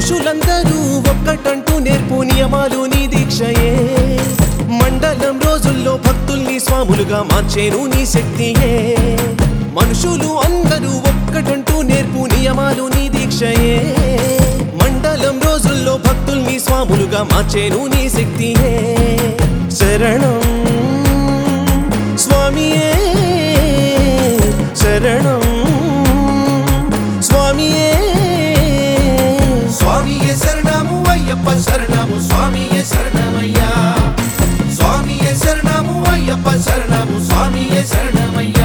మనుషులందరూ ఒక్కటంటూ నేర్పు నియమాలు నీ దీక్షయే మండలం రోజుల్లో భక్తుల్ని స్వాములుగా మార్చేను నీ శక్తియే మనుషులు అందరూ ఒక్కటంటూ నేర్పు నియమాలు నీ దీక్షయే మండలం రోజుల్లో భక్తుల్ని స్వాములుగా మార్చేను నీ శక్తియే శరణం స్వామియే శరణం స్వామియే స్వామియే శరణము అయ్యప్ప శరణము స్వామియే శరణమయ్యా స్వామియే శరణము అయ్యప్ప శరణము స్వామియే శరణమయ్యా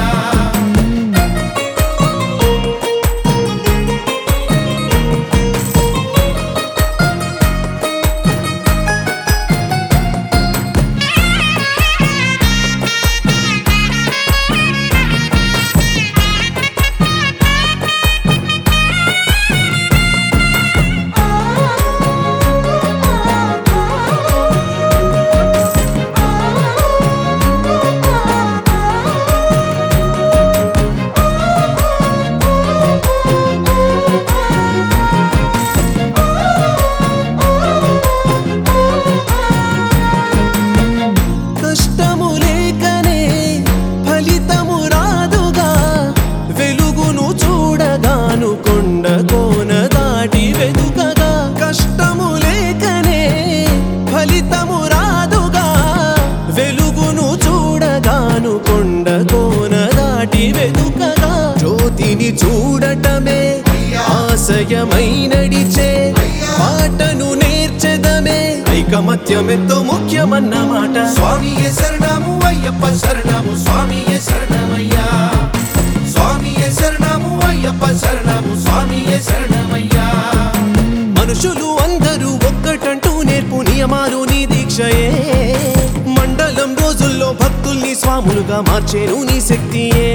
కష్టము లేకనే ఫలితము రాదుగా వెలుగును చూడగాను కొండ కోన దాటి వెతుకగా కష్టము లేకనే ఫలితము రాదుగా వెలుగును చూడగాను కొండ కోన దాటి వెతుకగా జ్యోతిని చూడటమే ఆశయమై నడిచే పాటను నేర్చెదమే ఐకమత్యమెంతో ముఖ్యమన్నమాట స్వామియే శరణము అయ్యప్ప శరణము స్వామియే శరణమయ్యా స్వామియే శరణము అయ్యప్ప శరణము స్వామియే శరణమయ్యా మనుషులు అందరూ ఒక్కటంటూ నేర్పు నియమాలు నీ దీక్షయే మండలం రోజుల్లో భక్తుల్ని స్వాములుగా మార్చేను నీ శక్తియే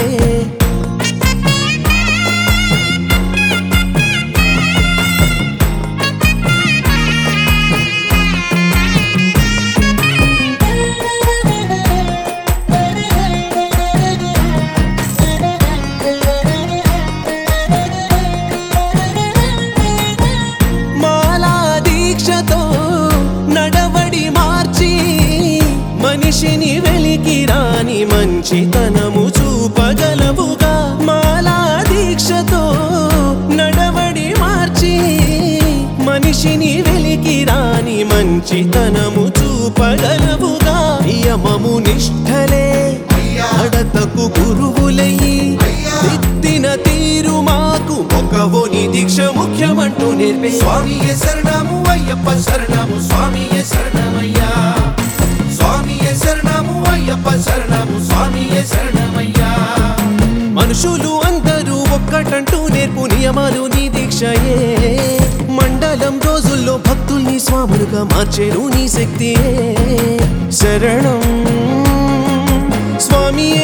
మాలా దీక్షతో నడవడి మార్చి మనిషిని వెలికి రాని మంచితనము చూపగలవుగా మాలా దీక్షతో నడవడి మార్చి మనిషిని వెలికి రాని మంచితనము చూపగలవుగా నియమము నిష్ఠలే అడతకు గురువులయ్యి దిద్దిన తీరు మాకు ఒకవోని దీక్ష ముఖ్యమంటూ నేర్పే స్వామియే శరణము అయ్యప్ప శరణము స్వామియే శరణమయ్యా స్వామియే శరణము అయ్యప్ప శరణము స్వామియే శరణమయ్యా మనుషులు అందరూ ఒక్కటంటూ నేర్పు నియమాలు నీ దీక్షయే మండలం రోజుల్లో భక్తుల్ని స్వాములుగా మార్చేను నీ శక్తియే శరణం స్వామియే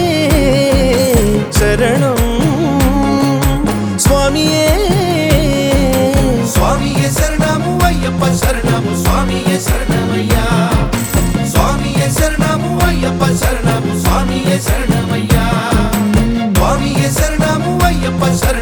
శరణం స్వామియే స్వామియే శరణము అయ్యప్ప శరణము స్వామియే శరణమయ్యా స్వామియే శరణము అయ్యప్ప శరణము స్వామియే శరణమయ్యా స్వామియే శరణము అయ్యప్ప శరణము